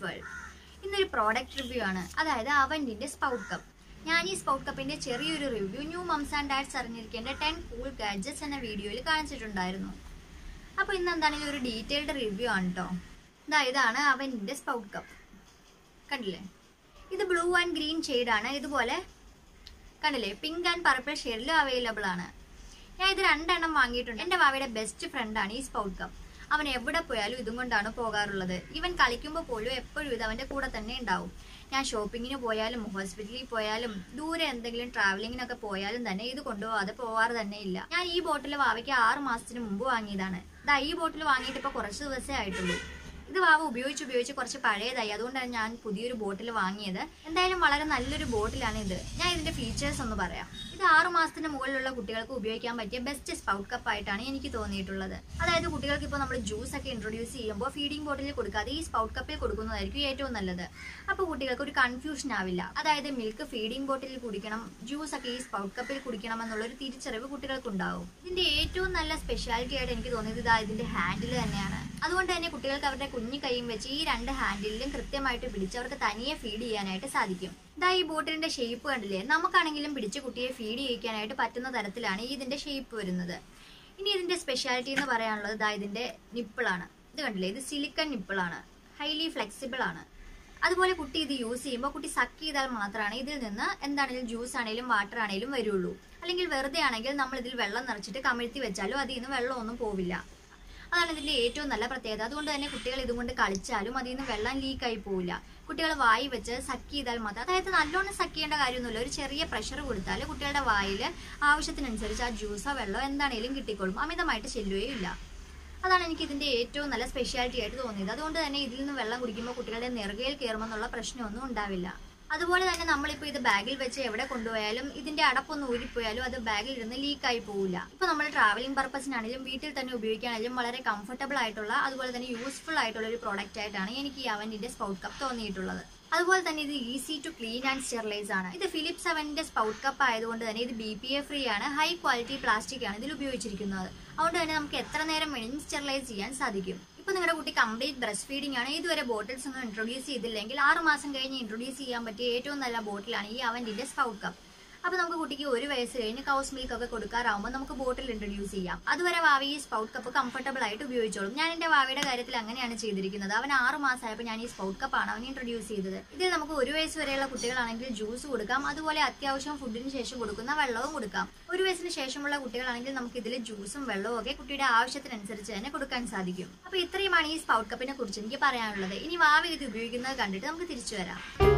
world ഇന്നൊരു product review ആണ് അതായത് അവന്റിന്റെ സ്പൗട്ട് കപ്പ് ഞാൻ ഈ സ്പൗട്ട് കപ്പിന്റെ ചെറിയൊരു review new moms and dads അറിഞ്ഞിരിക്കേണ്ട ടെൻ കൂൾ ഗാഡ്ജറ്റ്സ് എന്ന വീഡിയോയിൽ കാണിച്ചിട്ടുണ്ടായിരുന്നു അപ്പോൾ ഇന്ന് എന്താണെങ്കിലും ഒരു ഡീറ്റെയിൽഡ് റിവ്യൂ ആണ് കേട്ടോ ഇതാ ഇതാണ് അവന്റിന്റെ സ്പൗട്ട് കപ്പ് കണ്ടില്ലേ ഇത് ബ്ലൂ ആൻഡ് ഗ്രീൻ ആണ് ഇതുപോലെ കണ്ടില്ലേ പിങ്ക് ആൻഡ് പർപ്പിൾ ഷെയ്ഡിലും അവൈലബിൾ ആണ് ഞാൻ ഇത് രണ്ടെണ്ണം വാങ്ങിയിട്ടുണ്ട് എൻ്റെ വാവയുടെ ബെസ്റ്റ് ഫ്രണ്ടാണ് ഈ സ്പൗട്ട് കപ്പ് അവൻ എവിടെ പോയാലും ഇതും കൊണ്ടാണ് പോകാറുള്ളത് ഇവൻ കളിക്കുമ്പോൾ പോലും എപ്പോഴും ഇത് അവൻ്റെ കൂടെ തന്നെ ഉണ്ടാവും ഞാൻ ഷോപ്പിങ്ങിന് പോയാലും ഹോസ്പിറ്റലിൽ പോയാലും ദൂരെ എന്തെങ്കിലും ട്രാവലിങ്ങിനൊക്കെ പോയാലും തന്നെ ഇത് കൊണ്ടുപോകാതെ പോവാറ് തന്നെ ഇല്ല ഞാൻ ഈ ബോട്ടിൽ വാവയ്ക്ക് ആറ് മാസത്തിന് മുമ്പ് വാങ്ങിയതാണ് ഇതാ ഈ ബോട്ടിൽ വാങ്ങിയിട്ട് ഇപ്പോൾ കുറച്ച് ദിവസമേ ആയിട്ടുള്ളൂ ഇത് വാവ ഉപയോഗിച്ച് ഉപയോഗിച്ച് കുറച്ച് പഴയതായി അതുകൊണ്ടാണ് ഞാൻ പുതിയൊരു ബോട്ടിൽ വാങ്ങിയത് എന്തായാലും വളരെ നല്ലൊരു ബോട്ടിലാണ് ഇത് ഞാൻ ഇതിന്റെ ഫീച്ചേഴ്സ് ഒന്ന് പറയാം ഇത് ആറു മാസത്തിന് മുകളിലുള്ള കുട്ടികൾക്ക് ഉപയോഗിക്കാൻ പറ്റിയ ബെസ്റ്റ് സ്പൗട്ട് കപ്പ് ആയിട്ടാണ് എനിക്ക് തോന്നിയിട്ടുള്ളത് അതായത് കുട്ടികൾക്ക് ഇപ്പോൾ നമ്മൾ ജ്യൂസ് ഒക്കെ ഇൻട്രൊഡ്യൂസ് ചെയ്യുമ്പോൾ ഫീഡിംഗ് ബോട്ടിലിൽ കൊടുക്കാതെ ഈ സ്പൗട്ട് കപ്പിൽ കൊടുക്കുന്നതായിരിക്കും ഏറ്റവും നല്ലത് അപ്പോൾ കുട്ടികൾക്ക് ഒരു കൺഫ്യൂഷൻ ആവില്ല അതായത് മിൽക്ക് ഫീഡിംഗ് ബോട്ടിലിൽ കുടിക്കണം ജ്യൂസ് ഒക്കെ ഈ സ്പൗട്ട് കപ്പിൽ കുടിക്കണം എന്നുള്ള ഒരു തിരിച്ചറിവ് കുട്ടികൾക്കുണ്ടാവും ഇതിന്റെ ഏറ്റവും നല്ല സ്പെഷ്യാലിറ്റി ആയിട്ട് എനിക്ക് തോന്നിയത് ഇതാ ഇതിന്റെ ഹാൻഡിൽ തന്നെയാണ് അതുകൊണ്ട് തന്നെ കുട്ടികൾക്ക് അവരുടെ കുഞ്ഞു കൈയും വെച്ച് ഈ രണ്ട് ഹാൻഡിലും കൃത്യമായിട്ട് പിടിച്ച് അവർക്ക് തനിയെ ഫീഡ് ചെയ്യാനായിട്ട് സാധിക്കും ഇതാ ഈ ബോട്ടിലിന്റെ ഷേപ്പ് കണ്ടില്ലേ നമുക്കാണെങ്കിലും പിടിച്ച് കുട്ടിയെ ഫീഡ് ചെയ്യിക്കാനായിട്ട് പറ്റുന്ന തരത്തിലാണ് ഈ ഇതിന്റെ ഷേപ്പ് വരുന്നത് ഇനി ഇതിന്റെ സ്പെഷ്യാലിറ്റി എന്ന് പറയാനുള്ളത് ഇതാ ഇതിന്റെ നിപ്പിളാണ് ഇത് കണ്ടില്ലേ ഇത് സിലിക്കൺ നിപ്പിളാണ് ഹൈലി ഫ്ലെക്സിബിൾ ആണ് അതുപോലെ കുട്ടി ഇത് യൂസ് ചെയ്യുമ്പോൾ കുട്ടി സക്ക് ചെയ്താൽ മാത്രമാണ് ഇതിൽ നിന്ന് എന്താണെങ്കിലും ജ്യൂസ് ആണെങ്കിലും വാട്ടർ ആണെങ്കിലും വരുള്ളൂ അല്ലെങ്കിൽ വെറുതെ ആണെങ്കിൽ നമ്മൾ ഇതിൽ വെള്ളം നിറച്ചിട്ട് കമിഴ്ത്തി വെച്ചാലും അതിൽ നിന്ന് വെള്ളമൊന്നും പോവില്ല അതാണ് ഇതിന്റെ ഏറ്റവും നല്ല പ്രത്യേകത അതുകൊണ്ട് തന്നെ കുട്ടികൾ ഇതുകൊണ്ട് കളിച്ചാലും അതിൽ നിന്ന് വെള്ളം ലീക്കായി പോവില്ല കുട്ടികൾ വായി വെച്ച് സക്ക് ചെയ്താൽ മാത്രം അതായത് നല്ലോണം സക്ക് ചെയ്യേണ്ട കാര്യമൊന്നുമില്ല ഒരു ചെറിയ പ്രഷർ കൊടുത്താൽ കുട്ടികളുടെ വായിൽ ആവശ്യത്തിനനുസരിച്ച് ആ ജ്യൂസോ വെള്ളമോ എന്താണേലും കിട്ടിക്കോളും അമിതമായിട്ട് ചെല്ലുകയും ഇല്ല അതാണ് എനിക്ക് ഇതിന്റെ ഏറ്റവും നല്ല സ്പെഷ്യാലിറ്റി ആയിട്ട് തോന്നിയത് അതുകൊണ്ട് തന്നെ ഇതിൽ നിന്ന് വെള്ളം കുടിക്കുമ്പോൾ കുട്ടികളുടെ നെറുകയിൽ കയറുമെന്നുള്ള പ്രശ്നമൊന്നും ഉണ്ടാവില്ല അതുപോലെ തന്നെ നമ്മളിപ്പോൾ ഇത് ബാഗിൽ വെച്ച് എവിടെ കൊണ്ടുപോയാലും ഇതിന്റെ അടപ്പൊന്ന് ഊരിപ്പോയാലും അത് ബാഗിൽ ഇരുന്ന് ലീക്കായി പോവില്ല ഇപ്പൊ നമ്മൾ ട്രാവലിംഗ് പർപ്പസിനാണെങ്കിലും വീട്ടിൽ തന്നെ ഉപയോഗിക്കാനാണെങ്കിലും വളരെ കംഫർട്ടബിൾ ആയിട്ടുള്ള അതുപോലെ തന്നെ യൂസ്ഫുൾ ആയിട്ടുള്ള ഒരു പ്രോഡക്റ്റ് ആയിട്ടാണ് എനിക്ക് ഈ അവന്റിന്റെ സ്പൗട്ട് കപ്പ് തോന്നിയിട്ടുള്ളത് അതുപോലെ തന്നെ ഇത് easy to clean and sterilise ആണ് ഇത് ഫിലിപ്സ് അവന്റെ സ്പൗട്ട് കപ്പ് ആയതുകൊണ്ട് തന്നെ ഇത് ബി പി എ ഫ്രീ ആണ് ഹൈ ക്വാളിറ്റി പ്ലാസ്റ്റിക് ആണ് ഇതിൽ ഉപയോഗിച്ചിരിക്കുന്നത് അതുകൊണ്ട് തന്നെ നമുക്ക് എത്ര നേരം വേണമെങ്കിലും സ്റ്റെറിലൈസ് ചെയ്യാൻ സാധിക്കും ഇപ്പൊ നിങ്ങളുടെ കുട്ടി കംപ്ലീറ്റ് ബ്രസ്റ്റ് ഫീഡിംഗ് ആണ് ഇതുവരെ ബോട്ടിൽസ് ഒന്നും ഇൻട്രൊഡ്യൂസ് ചെയ്തില്ലെങ്കിൽ ആറ് മാസം കഴിഞ്ഞ് ഇൻട്രൊഡ്യൂസ് ചെയ്യാൻ പറ്റിയ ഏറ്റവും നല്ല ബോട്ടിലാണ് ഈ അവന്റിന്റെ സ്പൗട്ട് കപ്പ് അപ്പൊ നമുക്ക് കുട്ടിക്ക് ഒരു വയസ്സ് കഴിഞ്ഞ് കൗസ് മിൽക്ക് ഒക്കെ കൊടുക്കാറാവുമ്പോൾ നമുക്ക് ബോട്ടിൽ ഇൻട്രൊഡ്യൂസ് ചെയ്യാം അതുവരെ വാവി ഈ സ്പൗട്ട് കപ്പ് കംഫർട്ടബിൾ ആയിട്ട് ഉപയോഗിച്ചോളും ഞാൻ എന്റെ വാവിയുടെ കാര്യത്തിൽ അങ്ങനെയാണ് ചെയ്തിരിക്കുന്നത് അവൻ ആറ് മാസമായപ്പോൾ ഞാൻ ഈ സ്പൗട്ട് കപ്പ് ആണ് അവൻ ഇൻട്രൊഡ്യൂസ് ചെയ്തത് ഇതിൽ നമുക്ക് ഒരു വയസ്സ് വരെയുള്ള കുട്ടികളാണെങ്കിൽ ജ്യൂസ് കൊടുക്കാം അതുപോലെ അത്യാവശ്യം ഫുഡിന് ശേഷം കൊടുക്കുന്ന വെള്ളവും കൊടുക്കാം ഒരു വയസ്സിന് ശേഷമുള്ള കുട്ടികളാണെങ്കിൽ നമുക്ക് ഇതിൽ ജ്യൂസും വെള്ളവും ഒക്കെ കുട്ടിയുടെ ആവശ്യത്തിനനുസരിച്ച് തന്നെ കൊടുക്കാൻ സാധിക്കും അപ്പൊ ഇത്രയുമാണ് ഈ സ്പൗട്ട് കപ്പിനെ കുറിച്ച് എനിക്ക് പറയാനുള്ളത് ഇനി വാവി ഇത് ഉപയോഗിക്കുന്നത് കണ്ടിട്ട് നമുക്ക് തിരിച്ചു വരാം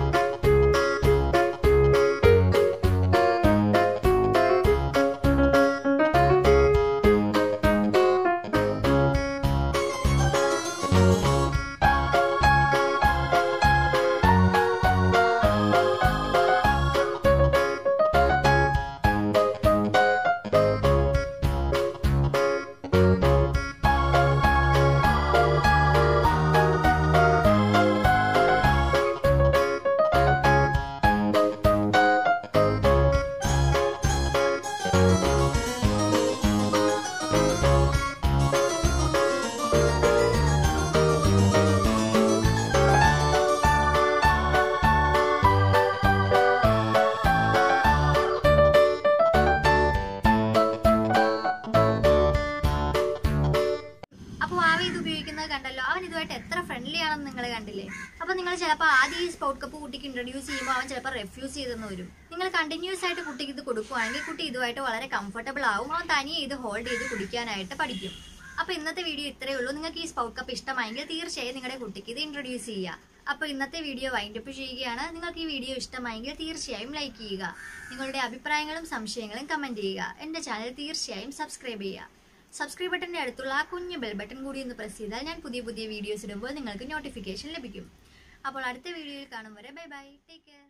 അപ്പോൾ ആവി ഇത് ഉപയോഗിക്കുന്നത് കണ്ടല്ലോ അവൻ ഇതുമായിട്ട് എത്ര ഫ്രണ്ട്ലി ആണെന്ന് നിങ്ങൾ കണ്ടില്ലേ അപ്പൊ നിങ്ങൾ ചിലപ്പോൾ ആദ്യം ഈ സ്പൗട്ട് കപ്പ് കുട്ടിക്ക് ഇൻട്രൊഡ്യൂസ് ചെയ്യുമ്പോൾ അവൻ ചിലപ്പോൾ റെഫ്യൂസ് ചെയ്തെന്ന് വരും നിങ്ങൾ കണ്ടിന്യൂസ് ആയിട്ട് കുട്ടിക്ക് ഇത് കൊടുക്കുവാണെങ്കിൽ കുട്ടി ഇതുമായിട്ട് വളരെ കംഫർട്ടബിൾ ആവും അവൻ തനിയെ ഇത് ഹോൾഡ് ചെയ്ത് കുടിക്കാനായിട്ട് പഠിക്കും അപ്പൊ ഇന്നത്തെ വീഡിയോ ഇത്രയേ ഉള്ളൂ നിങ്ങൾക്ക് ഈ സ്പൗട്ട് കപ്പ് ഇഷ്ടമായെങ്കിൽ തീർച്ചയായും നിങ്ങളുടെ കുട്ടിക്ക് ഇത് ഇൻട്രൊഡ്യൂസ് ചെയ്യുക അപ്പൊ ഇന്നത്തെ വീഡിയോ വൈൻഡപ്പ് ചെയ്യുകയാണ് നിങ്ങൾക്ക് ഈ വീഡിയോ ഇഷ്ടമായെങ്കിൽ തീർച്ചയായും ലൈക്ക് ചെയ്യുക നിങ്ങളുടെ അഭിപ്രായങ്ങളും സംശയങ്ങളും കമന്റ് ചെയ്യുക എന്റെ ചാനൽ തീർച്ചയായും സബ്സ്ക്രൈബ് ചെയ്യുക സബ്സ്ക്രൈബ് ബട്ടന്റെ അടുത്തുള്ള ആ കുഞ്ഞു ബെൽ ബട്ടൺ കൂടി ഒന്ന് പ്രസ് ചെയ്താൽ ഞാൻ പുതിയ പുതിയ വീഡിയോസ് ഇടുമ്പോൾ നിങ്ങൾക്ക് നോട്ടിഫിക്കേഷൻ ലഭിക്കും അപ്പോൾ അടുത്ത വീഡിയോയിൽ കാണും വരെ ബൈ ബൈ ടേക്ക് കെയർ